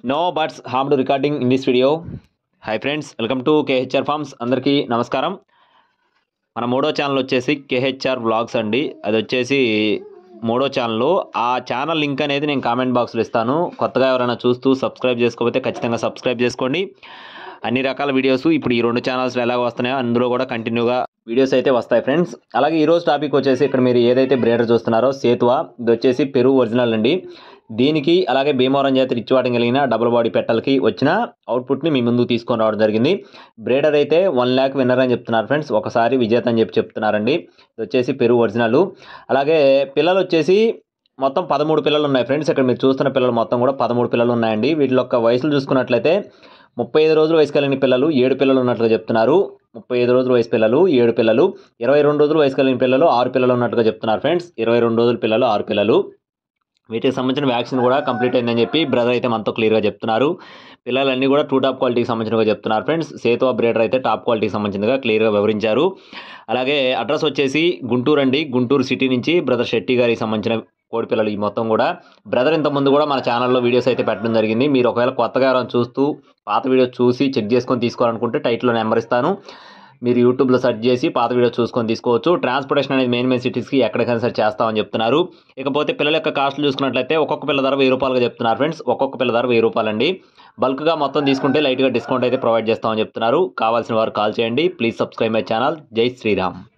no birds harm to recording in this video hi friends welcome to KHR farms అందరికీ నమస్కారం మన మూడో channel వచ్చేసి కేహెచ్ఆర్ వ్లాగ్స్ అండి అది వచ్చేసి మూడో ఛానల్ ఆ ఛానల్ లింక్ అనేది నేను కామెంట్ బాక్స్లో ఇస్తాను కొత్తగా ఎవరైనా చూస్తూ సబ్స్క్రైబ్ చేసుకోకపోతే ఖచ్చితంగా సబ్స్క్రైబ్ చేసుకోండి అన్ని రకాల వీడియోస్ ఇప్పుడు ఈ రెండు ఛానల్స్లో ఎలాగ వస్తున్నాయో అందులో కూడా కంటిన్యూగా వీడియోస్ అయితే వస్తాయి ఫ్రెండ్స్ అలాగే ఈరోజు టాపిక్ వచ్చేసి ఇక్కడ మీరు ఏదైతే బ్రేడర్ చూస్తున్నారో సేతువా ఇది వచ్చేసి పెరుగు ఒరిజినల్ అండి దీనికి అలాగే భీమవరం జాతి రిచ్చివాటం కలిగిన డబుల్ బాడీ పెట్టలకి వచ్చిన అవుట్పుట్ని మీ ముందుకు తీసుకొని రావడం జరిగింది బ్రేడర్ అయితే వన్ ల్యాక్ విన్నర్ అని చెప్తున్నారు ఫ్రెండ్స్ ఒకసారి విజేత అని చెప్పి చెప్తున్నారండి ఇది వచ్చేసి పెరుగు ఒరిజినల్ అలాగే పిల్లలు వచ్చేసి మొత్తం పదమూడు పిల్లలు ఉన్నాయి ఫ్రెండ్స్ ఇక్కడ మీరు చూస్తున్న పిల్లలు మొత్తం కూడా పదమూడు పిల్లలు ఉన్నాయండి వీటి యొక్క వయసులు చూసుకున్నట్లయితే ముప్పై ఐదు రోజులు వయసు కలిగిన పిల్లలు ఏడు పిల్లలు ఉన్నట్లుగా చెప్తున్నారు ముప్పై ఐదు రోజుల వయసు పిల్లలు ఏడు పిల్లలు ఇరవై రెండు రోజులు వయసు కలిగిన పిల్లలు ఆరు పిల్లలు ఉన్నట్టుగా చెప్తున్నారు ఫ్రెండ్స్ ఇరవై రెండు రోజుల పిల్లలు ఆరు పిల్లలు వీటికి సంబంధించిన వ్యాక్సిన్ కూడా కంప్లీట్ అయిందని చెప్పి బ్రదర్ అయితే మనతో క్లియర్గా చెప్తున్నారు పిల్లలన్నీ కూడా టూ టాప్ క్వాలిటీకి సంబంధించినగా చెప్తున్నారు ఫ్రెండ్స్ సేతువా బ్రేడర్ అయితే టాప్ క్వాలిటీకి సంబంధించినగా క్లియర్గా వివరించారు అలాగే అడ్రస్ వచ్చేసి గుంటూరు అండి గుంటూరు సిటీ నుంచి బ్రదర్ శెట్టి గారికి సంబంధించిన కోడి పిల్లలు ఈ మొత్తం కూడా బ్రదర్ ఇంతకుముందు కూడా మన ఛానల్లో వీడియోస్ అయితే పెట్టడం జరిగింది మీరు ఒకవేళ కొత్తగా ఎవరైనా చూస్తూ పాత వీడియోస్ చూసి చెక్ చేసుకొని తీసుకోవాలనుకుంటే టైట్లో నెంబర్ ఇస్తాను మీరు యూట్యూబ్లో సెర్చ్ చేసి పాత వీడియో చూసుకొని తీసుకోవచ్చు ట్రాన్స్పోర్టేషన్ అనేది మెయిన్ మెయిన్ సిటీస్కి ఎక్కడికైనా సరే చేస్తామని చెప్తున్నారు ఇకపోతే పిల్లల యొక్క కాస్ట్లు చూసుకున్నట్లయితే ఒక్కొక్క పిల్ల ధర వెయ్యి రూపాయలుగా చెప్తున్నారు ఫ్రెండ్స్ ఒక్కొక్క పిల్ల ధర వెయ్యి రూపాయలండి బల్క్గా మొత్తం తీసుకుంటే లైట్గా డిస్కౌంట్ అయితే ప్రొవైడ్ చేస్తామని చెప్తున్నారు కావాల్సిన వారు కాల్ చేయండి ప్లీజ్ సబ్స్క్రైబ్ మై ఛానల్ జై శ్రీరామ్